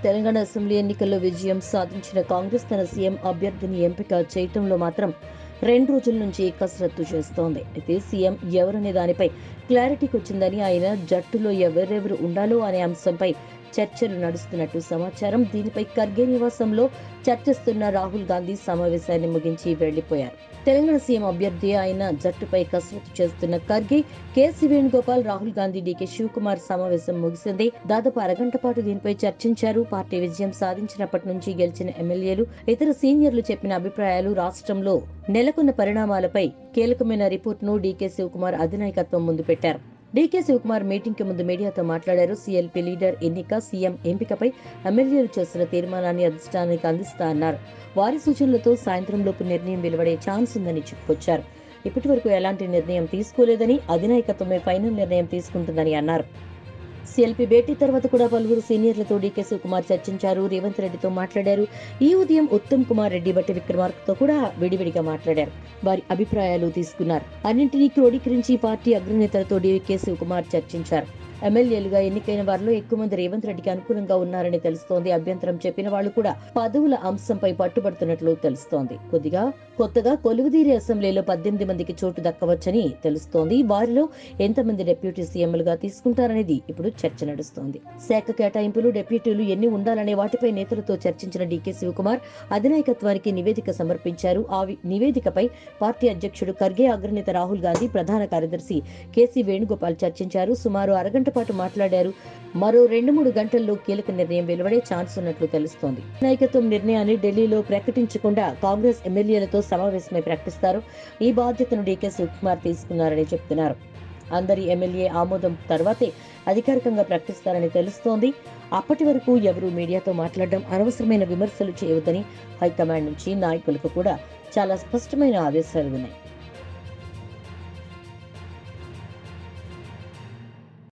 Telangana assembly ఎన్నికల్లో విజయం సాధించిన కాంగ్రెస్ తన సీఎం అభ్యర్థిని ఎంపిక చేయటంలో మాత్రం రెండు రోజుల నుంచి కసరత్తు చేస్తోంది అయితే సీఎం ఎవరనే దానిపై క్లారిటీకి వచ్చిందని ఆయన జట్టులో ఎవరెవరు ఉండాలో అనే అంశంపై చర్చలు నడుస్తున్నట్టు సమాచారం దీనిపై ఖర్గే నివాసంలో చర్చిస్తున్న రాహుల్ గాంధీ సమావేశాన్ని ముగించి వెళ్లిపోయారు తెలంగాణ సీఎం అభ్యర్థి అయిన జట్టుపై కసరత్తు చేస్తున్న ఖర్గే కేసీ వేణుగోపాల్ రాహుల్ గాంధీ డీకే శివకుమార్ సమావేశం ముగిసింది దాదాపు అరగంట పాటు దీనిపై చర్చించారు పార్టీ విజయం సాధించినప్పటి నుంచి గెలిచిన ఎమ్మెల్యేలు ఇతర సీనియర్లు చెప్పిన అభిప్రాయాలు రాష్ట్రంలో నెలకొన్న పరిణామాలపై కీలకమైన రిపోర్టును డీకే శివకుమార్ అధినాయకత్వం ముందు పెట్టారు డీకే శివకుమార్ మీటింగ్ కి ముందు మీడియాతో మాట్లాడారు సీఎల్పీ లీడర్ ఎన్నిక సీఎం ఎంపికపై ఎమ్మెల్యేలు చేసిన తీర్మానాన్ని అధిష్టానానికి అందిస్తా అన్నారు వారి సూచనలతో సాయంత్రం లోపు నిర్ణయం వెలువడే ఛాన్స్ ఉందని చెప్పుకొచ్చారు ఇప్పటి వరకు ఎలాంటి నిర్ణయం తీసుకోలేదని అధినాయకత్వమే ఫైనల్ నిర్ణయం తీసుకుంటుందని అన్నారు సిఎల్పీ భేటీ తర్వాత కూడా పలువురు సీనియర్లతో డీకే శివకుమార్ చర్చించారు రేవంత్ రెడ్డితో మాట్లాడారు ఈ ఉదయం ఉత్తమ్ కుమార్ రెడ్డి బట్టి విక్రమార్కతో కూడా విడివిడిగా మాట్లాడారు వారి అభిప్రాయాలు తీసుకున్నారు అన్నింటినీ క్రోడీకరించి పార్టీ అగ్రనేతలతో డీకే శివకుమార్ చర్చించారు ఎమ్మెల్యేలుగా ఎన్నికైన వారిలో ఎక్కువ మంది రేవంత్ రెడ్డికి అనుకూలంగా ఉన్నారని తెలుస్తోంది అభ్యంతరం చెప్పిన వాళ్ళు కూడా పదవుల అంశంపై పట్టుబడుతున్నట్లు తెలుస్తోంది కొద్దిగా కొత్తగా కొలువుదీరి అసెంబ్లీలో పద్దెనిమిది మందికి చోటు దక్కవచ్చని తెలుస్తోంది వారిలో ఎంతమంది డిప్యూటీ సీఎంలుగా తీసుకుంటారనేది ఇప్పుడు చర్చ నడుస్తోంది శాఖ కేటాయింపులు డిప్యూటీలు ఎన్ని ఉండాలనే వాటిపై నేతలతో చర్చించిన డీకే శివకుమార్ అధినాయకత్వానికి నివేదిక సమర్పించారు ఆ వి- నివేదికపై పార్టీ అధ్యక్షుడు ఖర్గే అగ్రనేత రాహుల్ గాంధీ ప్రధాన కార్యదర్శి కేసీ వేణుగోపాల్ చర్చించారు సుమారు అరగంట పాటు మాట్లాడారు మరో రెండు మూడు గంటల్లో కీలక నిర్ణయం వెలువడే ఛాన్స్ ఉన్నట్లు తెలుస్తోంది నాయకత్వం నిర్ణయాన్ని ఢిల్లీలో ప్రకటించకుండా కాంగ్రెస్ ఎమ్మెల్యేలతో సమావేశమై ప్రకటిస్తారు ఈ బాధ్యతను డీకే శివకుమార్ తీసుకున్నారని చెప్తున్నారు అందరి ఎమ్మెల్యే ఆమోదం తర్వాతే అధికారికంగా ప్రకటిస్తారని తెలుస్తోంది అప్పటి వరకు ఎవరూ మీడియాతో మాట్లాడడం అనవసరమైన విమర్శలు చేయవద్దని హైకమాండ్ నుంచి నాయకులకు కూడా చాలా స్పష్టమైన ఆదేశాలు ఉన్నాయి